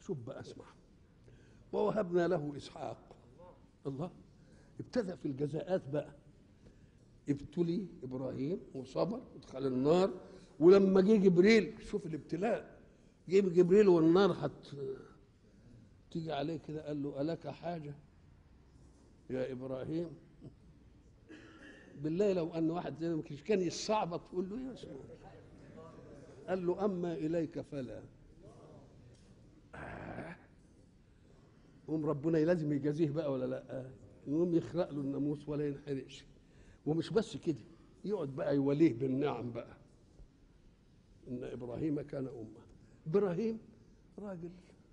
شوف بقى اسمع ووهبنا له اسحاق الله ابتدأ في الجزاءات بقى ابتلي ابراهيم وصبر ودخل النار ولما جه جبريل شوف الابتلاء جه جبريل والنار هت تيجي عليه كده قال له ألك حاجة يا إبراهيم بالله لو أن واحد زي ما كان يصعب تقول له يا اسمه قال له أما إليك فلا يقوم ربنا لازم يجازيه بقى ولا لا يقوم يخرق له الناموس ولا ينحرقش ومش بس كده يقعد بقى يوليه بالنعم بقى ان ابراهيم كان امه ابراهيم راجل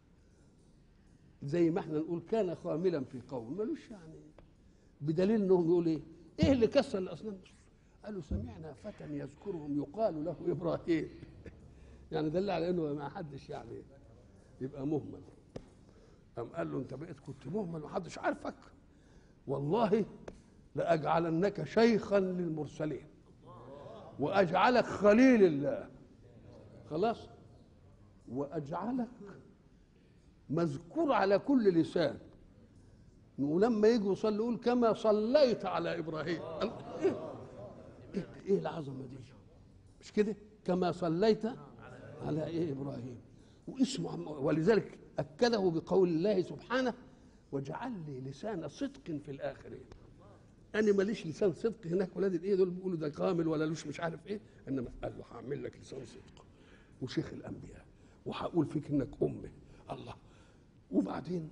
زي ما احنا نقول كان خاملا في قوم ملوش يعني بدليل انهم يقول ايه ايه اللي كسر الاصنام قالوا سمعنا فتى يذكرهم يقال له ابراهيم يعني دل على انه ما حدش يعني يبقى مهمل قام قال له انت بقيت كنت مهمل ومحدش عارفك والله لأجعلنك شيخا للمرسلين وأجعلك خليل الله خلاص وأجعلك مذكور على كل لسان ولما يجي يصلي يقول كما صليت على ابراهيم قال ايه ايه, إيه العظمه دي مش كده كما صليت على ايه ابراهيم واسمه ولذلك اكده بقول الله سبحانه واجعل لي لسان صدق في الاخرين انا ماليش لسان صدق هناك ولاد الايه دول بيقولوا ده كامل ولا لوش مش عارف ايه انما قال له هعمل لك لسان صدق وشيخ الانبياء وهقول فيك انك امي الله وبعدين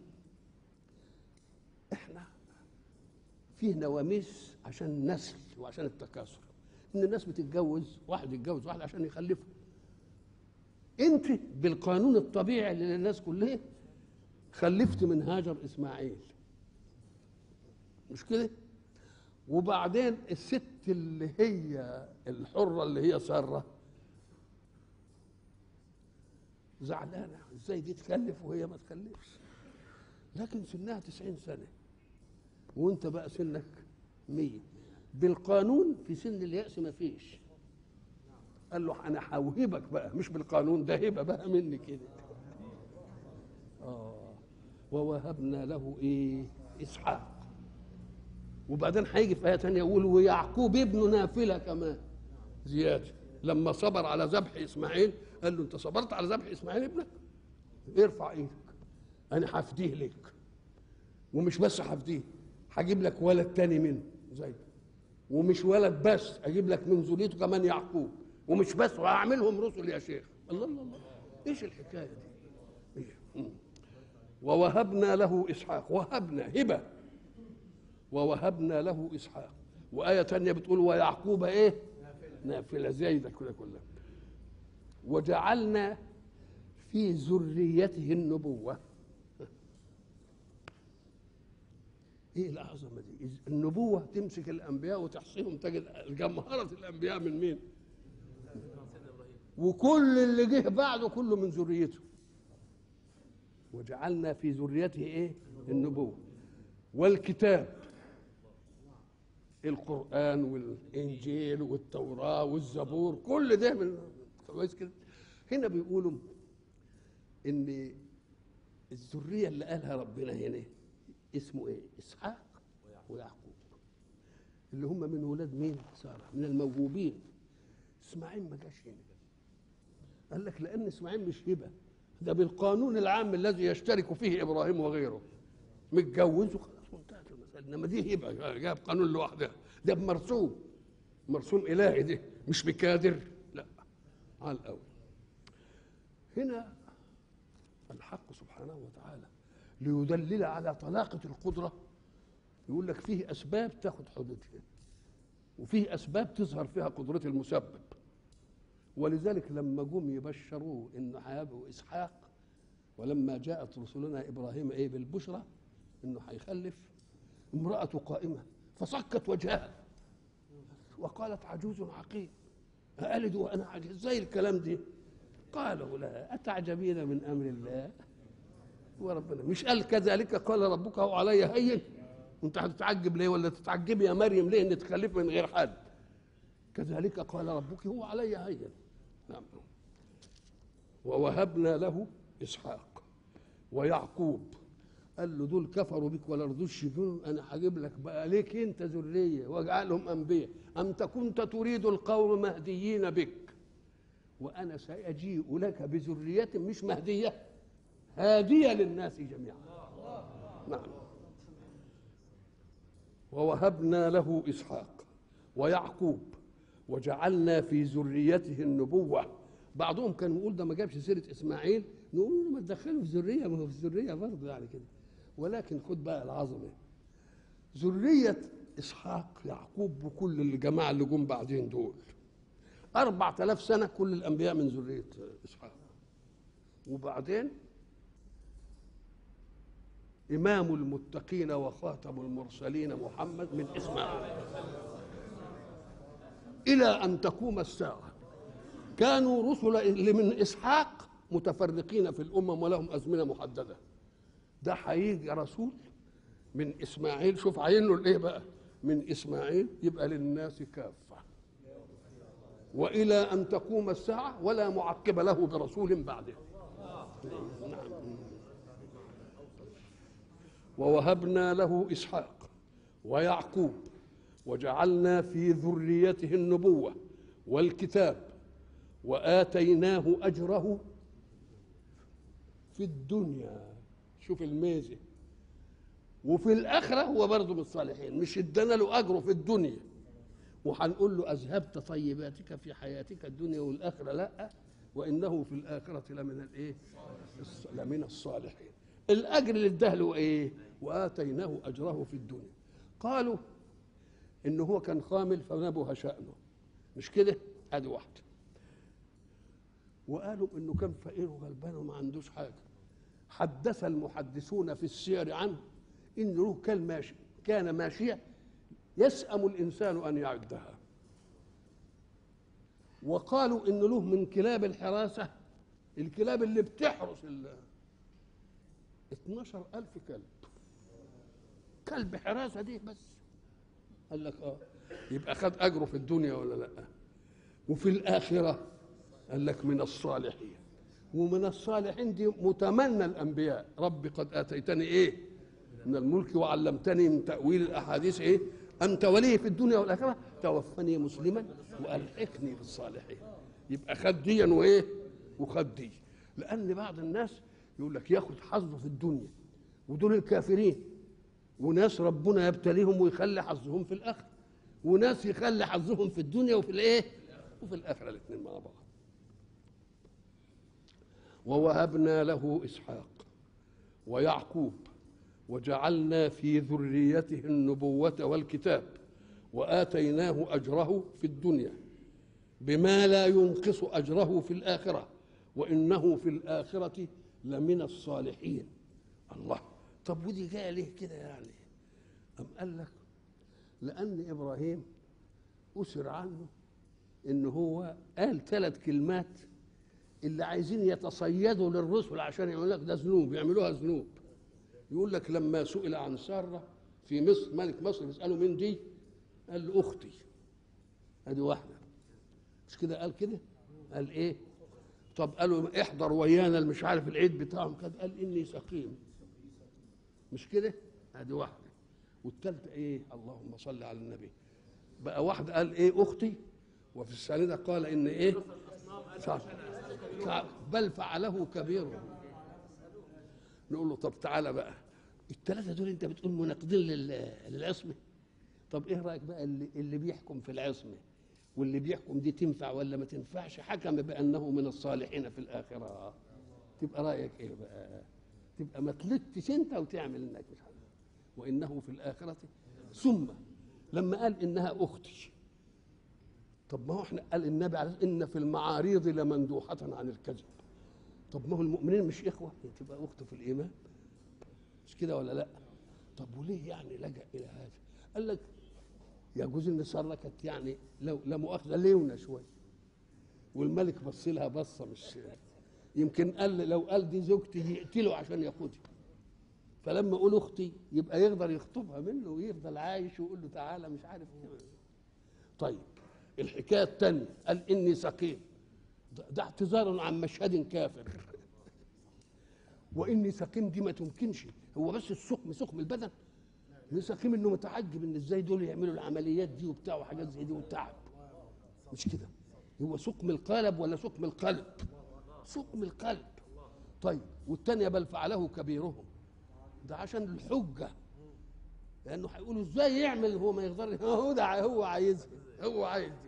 احنا فيه نواميس عشان النسل وعشان التكاثر ان الناس بتتجوز واحد يتجوز واحد عشان يخلفه انت بالقانون الطبيعي اللي للناس كلها خلفت من هاجر اسماعيل مش كده وبعدين الست اللي هي الحره اللي هي ساره زعلانه ازاي دي تخلف وهي ما تخلفش لكن سنها تسعين سنه وانت بقى سنك مية بالقانون في سن اليأس ما فيش قال له انا هوهبك بقى مش بالقانون ده هبه بقى مني كده اه ووهبنا له ايه اسحاق وبعدين هيجي في ايه ثانيه يقول ويعقوب ابن نافله كمان زياده لما صبر على ذبح اسماعيل قال له انت صبرت على ذبح اسماعيل ابنك ارفع ايدك انا هفديه لك ومش بس هفديه هجيب لك ولد تاني منه زي ومش ولد بس اجيب لك من ذريته كمان يعقوب ومش بس وهعملهم رسل يا شيخ الله الله الله ايش الحكايه دي إيه؟ ووهبنا له اسحاق وهبنا هبه ووهبنا له اسحاق وايه تانية بتقول ويعقوب ايه نافله زي ده كده كلها وجعلنا في ذريته النبوه ايه العظمه دي النبوه تمسك الانبياء وتحصيهم تجد جمهره الانبياء من مين وكل اللي جه بعده كله من ذريته وجعلنا في ذريته ايه النبوه والكتاب القران والانجيل والتوراه والزبور كل ده من كويس كده هنا بيقولوا ان الذريه اللي قالها ربنا هنا اسمه ايه اسحاق ويعقوب اللي هم من ولاد مين ساره من الموهوبين اسماعيل ما جاش هنا قال لك لان اسماعيل مش هبه ده بالقانون العام الذي يشترك فيه ابراهيم وغيره متجوز وخلاص وانتهت المساله انما دي هبه جاب قانون لوحدها ده بمرسوم مرسوم الهي ده مش بكادر لا على الاول هنا الحق سبحانه وتعالى ليدلل على طلاقة القدرة يقول لك فيه أسباب تاخد حدودها وفيه أسباب تظهر فيها قدرة المسبب ولذلك لما جم يبشروه إنه هيبقوا إسحاق ولما جاءت رسلنا إبراهيم إيه بالبشرى إنه هيخلف امرأة قائمة فصكت وجهها وقالت عجوز عقيم أألد وأنا عجوز زي الكلام دي قالوا لها أتعجبين من أمر الله وربنا مش قال كذلك قال ربك هو علي هين انت هتتعجب ليه ولا تتعجبي يا مريم ليه ان تخلف من غير حد كذلك قال ربك هو علي هين نعم ووهبنا له اسحاق ويعقوب قال له دول كفروا بك ولا رضوش يجون انا هجيب لك بقى ليك انت ذريه واجعلهم انبياء انت كنت تريد القوم مهديين بك وانا ساجيء لك بذريه مش مهديه هاديه للناس جميعا نعم ووهبنا له اسحاق ويعقوب وجعلنا في ذريته النبوه بعضهم كان يقول ده ما جابش سيره اسماعيل نقول له ما تدخله في ذريه ما هو في ذريه برضه يعني كده ولكن خد بقى العظمه ذريه اسحاق يعقوب وكل الجماعه اللي جم بعدين دول أربعة آلاف سنة كل الأنبياء من ذرية إسحاق وبعدين إمام المتقين وخاتم المرسلين محمد من إسماعيل إلى أن تقوم الساعة كانوا رسل اللي من إسحاق متفرقين في الأمم ولهم أزمنة محددة ده هيجي رسول من إسماعيل شوف عينه الإيه بقى من إسماعيل يبقى للناس كافة وإلى أن تقوم الساعة ولا معقب له برسول بعده نعم ووهبنا له إسحاق ويعقوب وجعلنا في ذريته النبوة والكتاب وآتيناه أجره في الدنيا شوف الميزة وفي الآخرة هو برضه من الصالحين مش ادانا له أجره في الدنيا وهنقول له أذهبت طيباتك في حياتك الدنيا والآخرة لا وإنه في الآخرة لمن الإيه؟ لمن الصالحين الأجر اللي اداه له إيه؟ وآتيناه أجره في الدنيا قالوا إن هو كان خامل فنبه شأنه مش كده؟ أدي واحدة وقالوا إنه كان فقير وغلبان وما عندوش حاجة حدث المحدثون في السير عنه إن له كان ماشي كان ماشية يسأم الإنسان أن يعدها وقالوا إن له من كلاب الحراسة الكلاب اللي بتحرس ال 12 ألف كلب كلب حراسة دي بس قال لك اه يبقى خد أجره في الدنيا ولا لا وفي الآخرة قال لك من الصالحين ومن الصالحين دي متمنى الأنبياء رب قد آتيتني إيه من الملك وعلمتني من تأويل الأحاديث إيه أنت ولي في الدنيا والآخرة توفني مسلما وألحقني بالصالحين يبقى خد ديا وإيه وخد دي لأن بعض الناس يقول لك ياخد حظه في الدنيا ودول الكافرين وناس ربنا يبتليهم ويخلي حظهم في الآخرة وناس يخلي حظهم في الدنيا وفي الإيه وفي الآخرة الاثنين مع بعض ووهبنا له إسحاق ويعقوب وجعلنا في ذريته النبوة والكتاب وآتيناه أجره في الدنيا بما لا ينقص أجره في الآخرة وإنه في الآخرة لمن الصالحين الله طب ودي جايه ليه كده يعني أم قال لك لأن إبراهيم أسر عنه إن هو قال ثلاث كلمات اللي عايزين يتصيدوا للرسل عشان يعملوا لك ده ذنوب يعملوها ذنوب يقول لك لما سئل عن ساره في مصر ملك مصر يساله مين دي؟ قال له اختي ادي واحده مش كده قال كده؟ قال ايه؟ طب قالوا احضر ويانا مش عارف العيد بتاعهم كده قال اني سقيم مش كده؟ ادي واحده والثالثه ايه؟ اللهم صل على النبي بقى واحده قال ايه اختي وفي الثالثه قال ان ايه؟ بل فعله كبيرهم نقول له طب تعالى بقى الثلاثه دول انت بتقول مناقضين للعصمه طب ايه رايك بقى اللي, اللي بيحكم في العصمه واللي بيحكم دي تنفع ولا ما تنفعش حكم بانه من الصالحين في الاخره تبقى رايك ايه بقى تبقى ما تلتش انت وتعمل انك مش عارف وانه في الاخره ثم لما قال انها اختي طب ما هو احنا قال النبي عليه ان في المعاريض لمندوحه عن الكذب طب ما هو المؤمنين مش اخوه تبقى اخته في الايمان مش كده ولا لا طب وليه يعني لجا الى هذا قال لك يجوز ان ساره كانت يعني لو لا مؤاخذه ليونه شويه والملك بص لها بصه مش يمكن قال لو قال دي زوجتي يقتله عشان ياخدها فلما اقول اختي يبقى يقدر يخطبها منه ويفضل عايش ويقول له تعالى مش عارف ايه طيب الحكايه الثانيه قال اني سقيم ده اعتذار عن مشهد كافر واني سقيم دي ما تمكنش هو بس السقم سقم البدن سقيم انه متعجب ان ازاي دول يعملوا العمليات دي وبتاع وحاجات زي دي وتعب مش كده هو سقم القلب ولا سقم القلب سقم القلب طيب والتانية بل فعله كبيرهم ده عشان الحجة لأنه هيقولوا ازاي يعمل هو ما يقدر هو ده هو عايزها هو عايز دي